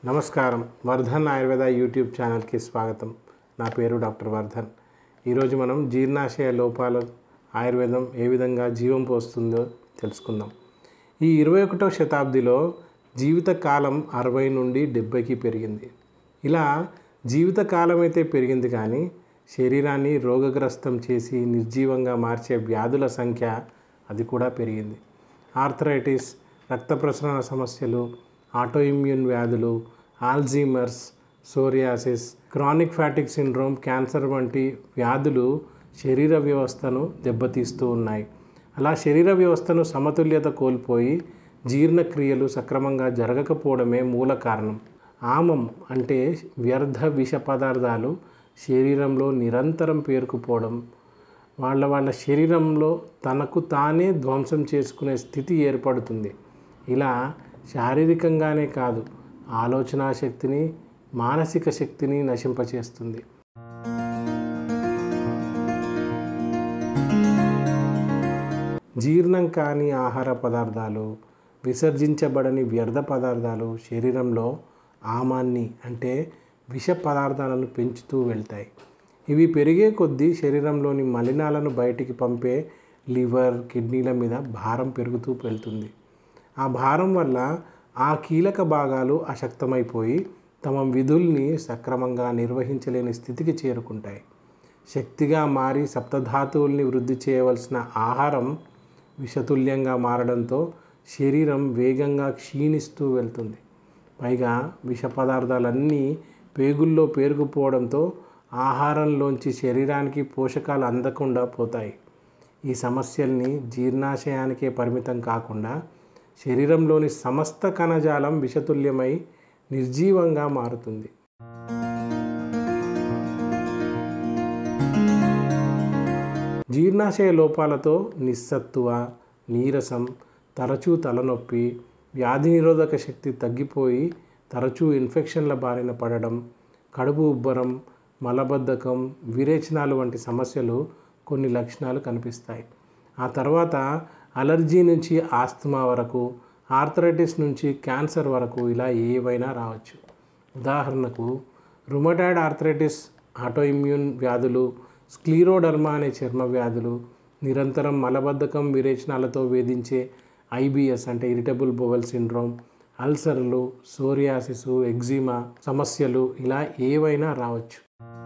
నమస్కారం వర్ధన్ ఆయుర్వేద యూట్యూబ్ ఛానల్కి స్వాగతం నా పేరు డాక్టర్ వర్ధన్ ఈరోజు మనం జీర్ణాశయ లోపాలు ఆయుర్వేదం ఏ విధంగా జీవం పోస్తుందో తెలుసుకుందాం ఈ ఇరవై ఒకటో శతాబ్దిలో జీవిత కాలం అరవై నుండి డెబ్బైకి పెరిగింది ఇలా జీవిత కాలం అయితే పెరిగింది కానీ శరీరాన్ని రోగగ్రస్తం చేసి నిర్జీవంగా మార్చే వ్యాధుల సంఖ్య అది కూడా పెరిగింది ఆర్థరైటిస్ రక్త ప్రసరణ సమస్యలు ఆటోఇమ్యూన్ వ్యాధులు Alzheimer's psoriasis chronic fatigue syndrome cancer వంటి వ్యాధులు శరీర వ్యవస్థను దెబ్బతీస్తూ ఉన్నాయి అలా శరీర వ్యవస్థను సమతుల్యత కోల్పోయి జీర్ణక్రియలు సక్రమంగా జరగకపోవడమే మూల కారణం ఆమం అంటే వ్యర్థ విష పదార్థాలు శరీరంలో నిరంతరం పేరుకుపోవడం వాళ్ళ వాళ్ళ శరీరంలో తనకు తానే ధ్వంసం చేసుకునే స్థితి ఏర్పడుతుంది ఇలా శారీరకంగానే కాదు ఆలోచనా శక్తిని మానసిక శక్తిని నశింపచేస్తుంది జీర్ణం కాని ఆహార పదార్థాలు విసర్జించబడని వ్యర్థ పదార్థాలు శరీరంలో ఆమాన్ని అంటే విష పదార్థాలను పెంచుతూ వెళ్తాయి ఇవి పెరిగే కొద్దీ శరీరంలోని మలినాలను బయటికి పంపే లివర్ కిడ్నీల మీద భారం పెరుగుతూ వెళ్తుంది ఆ భారం వల్ల ఆ కీలక భాగాలు అశక్తమైపోయి తమ విధుల్ని సక్రమంగా నిర్వహించలేని స్థితికి చేరుకుంటాయి శక్తిగా మారి సప్తధాతువుల్ని వృద్ధి చేయవలసిన ఆహారం విషతుల్యంగా మారడంతో శరీరం వేగంగా క్షీణిస్తూ వెళ్తుంది పైగా విష పదార్థాలన్నీ పేగుల్లో పేరుకుపోవడంతో ఆహారంలోంచి శరీరానికి పోషకాలు అందకుండా పోతాయి ఈ సమస్యల్ని జీర్ణాశయానికే పరిమితం కాకుండా శరీరంలోని సమస్త కణజాలం విషతుల్యమై నిర్జీవంగా మారుతుంది జీర్ణాశయ లోపాలతో నిస్సత్తువ నీరసం తరచూ తలనొప్పి వ్యాధి నిరోధక శక్తి తగ్గిపోయి తరచూ ఇన్ఫెక్షన్ల బారిన పడడం కడుపు ఉబ్బరం మలబద్ధకం విరేచనాలు వంటి సమస్యలు కొన్ని లక్షణాలు కనిపిస్తాయి ఆ తర్వాత అలర్జీ నుంచి ఆస్తమా వరకు ఆర్థరైటిస్ నుంచి క్యాన్సర్ వరకు ఇలా ఏవైనా రావచ్చు ఉదాహరణకు రుమటాయిడ్ ఆర్థరైటిస్ ఆటోఇమ్యూన్ వ్యాధులు స్క్లీరోడర్మా అనే చర్మ వ్యాధులు నిరంతరం మలబద్ధకం విరేచనాలతో వేధించే ఐబిఎస్ అంటే ఇరిటబుల్ బోవెల్ సిండ్రోమ్ అల్సర్లు సోరియాసిస్ ఎగ్జిమా సమస్యలు ఇలా ఏవైనా రావచ్చు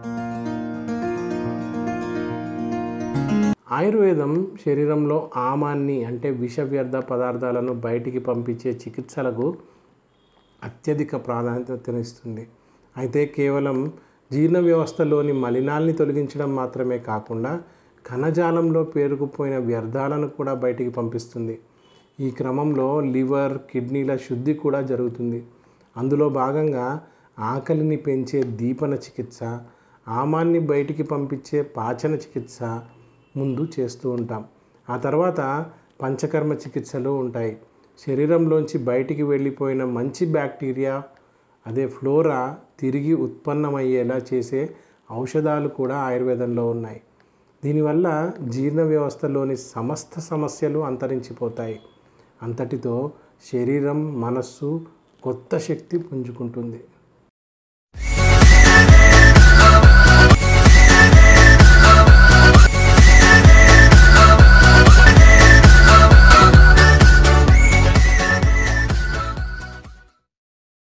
ఆయుర్వేదం శరీరంలో ఆమాన్ని అంటే విష వ్యర్థ పదార్థాలను బయటికి పంపించే చికిత్సలకు అత్యధిక ప్రాధాన్యతనిస్తుంది అయితే కేవలం జీర్ణ వ్యవస్థలోని మలినాల్ని తొలగించడం మాత్రమే కాకుండా కణజాలంలో పేరుకుపోయిన వ్యర్థాలను కూడా బయటికి పంపిస్తుంది ఈ క్రమంలో లివర్ కిడ్నీల శుద్ధి కూడా జరుగుతుంది అందులో భాగంగా ఆకలిని పెంచే దీపన చికిత్స ఆమాన్ని బయటికి పంపించే పాచన చికిత్స ముందు చేస్తూ ఉంటాం ఆ తర్వాత పంచకర్మ చికిత్సలు ఉంటాయి శరీరంలోంచి బయటికి వెళ్ళిపోయిన మంచి బ్యాక్టీరియా అదే ఫ్లోరా తిరిగి ఉత్పన్నమయ్యేలా చేసే ఔషధాలు కూడా ఆయుర్వేదంలో ఉన్నాయి దీనివల్ల జీర్ణ వ్యవస్థలోని సమస్త సమస్యలు అంతరించిపోతాయి అంతటితో శరీరం మనస్సు కొత్త శక్తి పుంజుకుంటుంది